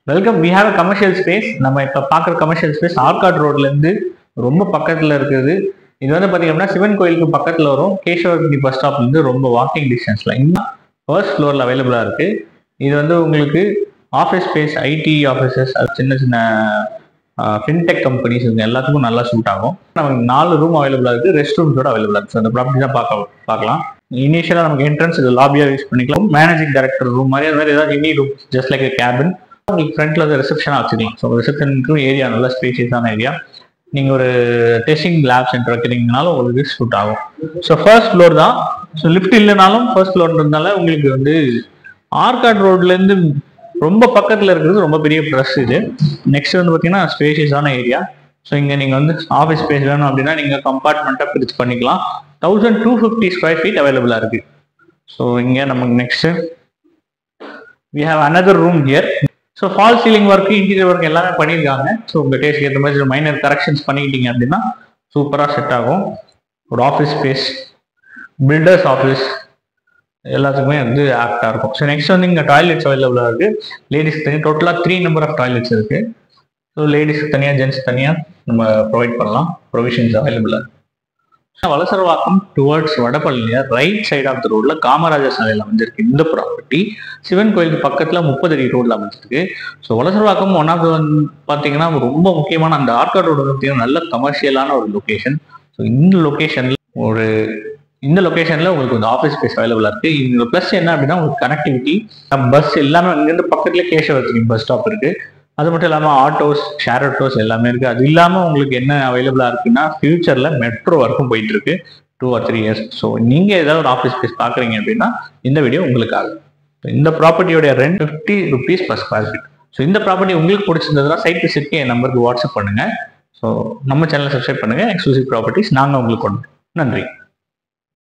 welcome we have commercial space நம்ம இப்போ பார்க்குற கமர்ஷியல் ஸ்பேஸ் ஆர்காட் ரோட்லேருந்து ரொம்ப பக்கத்தில் இருக்குது இது வந்து பார்த்தீங்கன்னா சிவன் கோயிலுக்கு பக்கத்தில் வரும் கேசவகிரி பஸ் ஸ்டாப்லேருந்து ரொம்ப வாக்கிங் டிஸ்டன்ஸில் இன்னும் ஃபர்ஸ்ட் ஃப்ளோரில் அவைலபிளாக இருக்குது இது வந்து உங்களுக்கு ஆஃபீஸ் ஸ்பேஸ் ஐடி ஆஃபீஸஸ் அது சின்ன சின்ன ஃபின்டெக் கம்பெனிஸ் இவங்க எல்லாத்துக்கும் நல்லா சூட் ஆகும் நமக்கு நாலு ரூம் அவைலபிளாக இருக்குது ரெஸ்ட் ரூம்ஸோட அவைலபிளாக இருக்குது அந்த ப்ராப்பர்ட்டி தான் பார்க்க பார்க்கலாம் இனிஷியலாக நமக்கு என்ட்ரன்ஸ் இது லாபியாக யூஸ் பண்ணிக்கலாம் மேனேஜிங் டைரக்டர் ரூம் மாதிரி அது மாதிரி ஏதாவது any room just like cabin உங்களுக்கு ஃப்ரண்ட்ல வந்து ரிசப்ஷனாக வச்சுக்கலாம் ஸோ ரிசப்ஷனுக்கும் ஏரியா நல்ல ஸ்பேசியஸான ஏரியா நீங்கள் ஒரு டெஸ்டிங் லேப் சென்டர் வைக்கிறீங்கனாலும் உங்களுக்கு சூட் ஆகும் ஸோ ஃபர்ஸ்ட் ஃப்ளோர் தான் ஸோ லிஃப்ட் இல்லைனாலும் ஃபர்ஸ்ட் ஃப்ளோர்ன்றதுனால உங்களுக்கு வந்து ஆர்காட் ரோட்லேருந்து ரொம்ப பக்கத்தில் இருக்கிறது ரொம்ப பெரிய ப்ளஸ் இது நெக்ஸ்ட் வந்து பார்த்தீங்கன்னா ஸ்பேஷியஸான ஏரியா ஸோ இங்கே நீங்கள் வந்து ஆஃபீஸ் ஸ்பேஸ் வேணும் அப்படின்னா நீங்கள் கம்பார்ட்மெண்ட்டாக பிரிச்சு பண்ணிக்கலாம் thousand two fifty square feet அவைலபிளாக இருக்கு ஸோ இங்கே நமக்கு next we have another room here so fall ceiling work interior work எல்லாமே பண்ணியிருக்காங்க ஸோ உங்கள் டேஸ்ட்க்கு ஏற்ற மாதிரி மைனர் கரெக்ஷன்ஸ் பண்ணிக்கிட்டீங்க அப்படின்னா சூப்பராக செட் ஆகும் ஒரு ஆஃபீஸ் ஸ்பேஸ் பில்டர்ஸ் ஆஃபீஸ் எல்லாத்துக்குமே வந்து ஆப்டாக இருக்கும் ஸோ நெக்ஸ்ட் வந்து இங்கே டாய்லெட்ஸ் அவைலபிளாக இருக்குது லேடிஸ்க்கு தனியாக டோட்டலாக த்ரீ நம்பர் ஆஃப் டாய்லெட்ஸ் இருக்குது ஸோ லேடிஸ்க்கு தனியாக ஜென்ஸ் தனியாக நம்ம ப்ரொவைட் பண்ணலாம் ப்ரொவிஷன்ஸ் அவைலபிளாக வலசரவாக்கம் டுவர்ட்ஸ் வடபழனியா ரைட் சைடு ஆஃப் த ரோட்ல காமராஜர் சாலையில் அமைஞ்சிருக்கு இந்த ப்ராப்பர்ட்டி சிவன் கோயிலுக்கு பக்கத்துல முப்பது அடி ரோட்ல அமைஞ்சிருக்கு ஸோ வலசரவாக்கம் ஒன் ஆஃப் வந்து பார்த்தீங்கன்னா ரொம்ப முக்கியமான அந்த ஆர்காட் ரோடு பார்த்தீங்கன்னா நல்ல கமர்ஷியலான ஒரு லொகேஷன் ஸோ இந்த லொகேஷன்ல ஒரு இந்த லொகேஷன்ல உங்களுக்கு வந்து ஆஃபீஸ் ஸ்பேஸ் அவைலபிளா இருக்கு இந்த ப்ளஸ் என்ன அப்படின்னா உங்களுக்கு கனெக்டிவிட்டி பஸ் எல்லாமே இங்கிருந்து பக்கத்துல கேசவர்த்தி பஸ் ஸ்டாப் இருக்கு அது மட்டும் இல்லாமல் ஆட்டோஸ் ஷேர் ஆட்டோஸ் எல்லாமே இருக்கு அது இல்லாமல் உங்களுக்கு என்ன அவைலபிளா இருக்குன்னா ஃபியூச்சர்ல மெட்ரோ வரைக்கும் போயிட்டு இருக்கு two or three years so நீங்க ஏதாவது ஒரு ஆஃபீஸ் ஸ்பேஸ் பார்க்குறீங்க அப்படின்னா இந்த வீடியோ உங்களுக்காக So, இந்த ப்ராப்பர்ட்டியோட rent fifty rupees per square feet so இந்த ப்ராப்பர்ட்டி உங்களுக்கு பிடிச்சிருந்ததுன்னா சைட் விசிட்க்கு என் நம்பருக்கு வாட்ஸ்அப் பண்ணுங்க ஸோ நம்ம சேனலை சப்ஸ்கிரைப் பண்ணுங்க எக்ஸ்க்ளூசிவ் ப்ராப்பர்ட்டிஸ் நாங்கள் உங்களுக்கு கொண்டு நன்றி